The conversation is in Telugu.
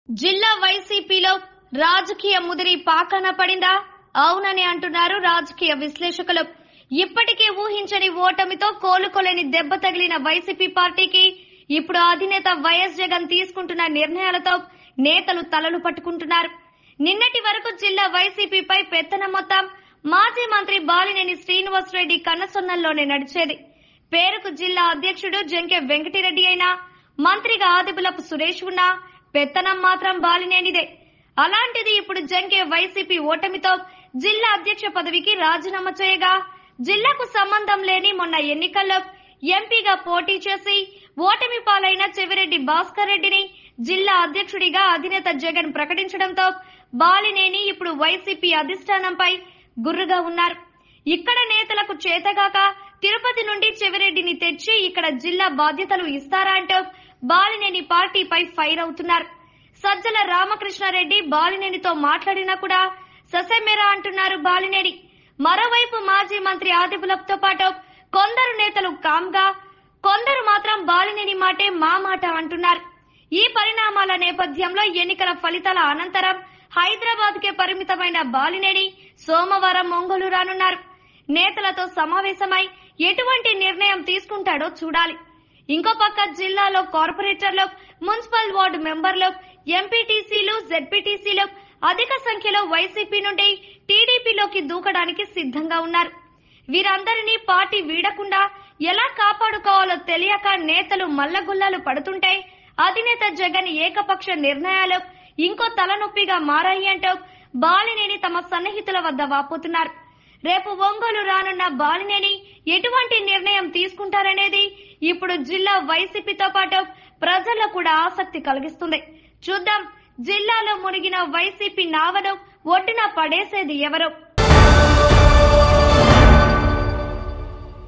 జిల్లా వైసీపీలో రాజకీయ ముదిరి పాకన పడిందా అవునని అంటున్నారు రాజకీయ విశ్లేషకులు ఇప్పటికే ఊహించని ఓటమితో కోలుకోలేని దెబ్బ తగిలిన వైసీపీ పార్టీకి ఇప్పుడు అధినేత వైఎస్ జగన్ తీసుకుంటున్న నిర్ణయాలతో నేతలు తలలు పట్టుకుంటున్నారు నిన్నటి వరకు జిల్లా వైసీపీపై పెత్తనం మొత్తం మాజీ మంత్రి బాలినేని శ్రీనివాసరెడ్డి కన్నసొన్నల్లోనే నడిచేది పేరుకు జిల్లా అధ్యక్షుడు జంకె వెంకటిరెడ్డి అయినా మంత్రిగా ఆదిపులపు సురేష్ ఉన్నా పెత్తనం మాత్రం బాలినేనిదే అలాంటిది ఇప్పుడు జంకే వైసీపీ ఓటమితో జిల్లా అధ్యక్ష పదవికి రాజీనామా చేయగా జిల్లాకు సంబంధం లేని మొన్న ఎన్నికల్లో ఎంపీగా పోటీ చేసి ఓటమి పాలైన చెవిరెడ్డి భాస్కర్ రెడ్డిని జిల్లా అధ్యక్షుడిగా అధినేత జగన్ ప్రకటించడంతో బాలినేని ఇప్పుడు వైసీపీ అధిష్టానంపై గుర్రుగా ఉన్నారు ఇక్కడ నేతలకు చేతగాక తిరుపతి నుండి చెవిరెడ్డిని తెచ్చి ఇక్కడ జిల్లా బాధ్యతలు ఇస్తారా అంటూ బాలినేని పార్టీపై ఫైర్ అవుతున్నారు సజ్జల రామకృష్ణారెడ్డి బాలినేనితో మాట్లాడినా కూడా ససెమెరా అంటున్నారు బాలినేని మరోవైపు మాజీ మంత్రి ఆదిపులప్తో పాటు కొందరు నేతలు కామ్గా కొందరు మాత్రం బాలినేని మాటే మా మాట అంటున్నారు ఈ పరిణామాల నేపథ్యంలో ఎన్నికల ఫలితాల అనంతరం హైదరాబాద్ కే పరిమితమైన బాలినేని సోమవారం ఒంగోలు రానున్నారు నేతలతో సమావేశమై ఎటువంటి నిర్ణయం తీసుకుంటాడో చూడాలి ఇంకో పక్క జిల్లాలో కార్పొరేటర్లు మున్సిపల్ వార్డు మెంబర్లు ఎంపీటీసీలు జెడ్పీటీసీలు అధిక సంఖ్యలో వైసీపీ నుండి టీడీపీలోకి దూకడానికి సిద్ధంగా ఉన్నారు వీరందరినీ పార్టీ వీడకుండా ఎలా కాపాడుకోవాలో తెలియక నేతలు మల్లగుల్లాలు పడుతుంటే అధినేత జగన్ ఏకపక్ష నిర్ణయాలు ఇంకో తలనొప్పిగా మారాయి అంటూ బాలినేని తమ సన్నిహితుల వద్ద వాపోతున్నారు రేపు ఒంగోలు రానున్న బాలినేని ఎటువంటి నిర్ణయం తీసుకుంటారనేది ఇప్పుడు జిల్లా వైసీపీతో పాటు ప్రజల్లో కూడా ఆసక్తి కలిగిస్తుంది చూద్దాం జిల్లాలో మునిగిన వైసీపీ నావను ఒడ్డున పడేసేది ఎవరో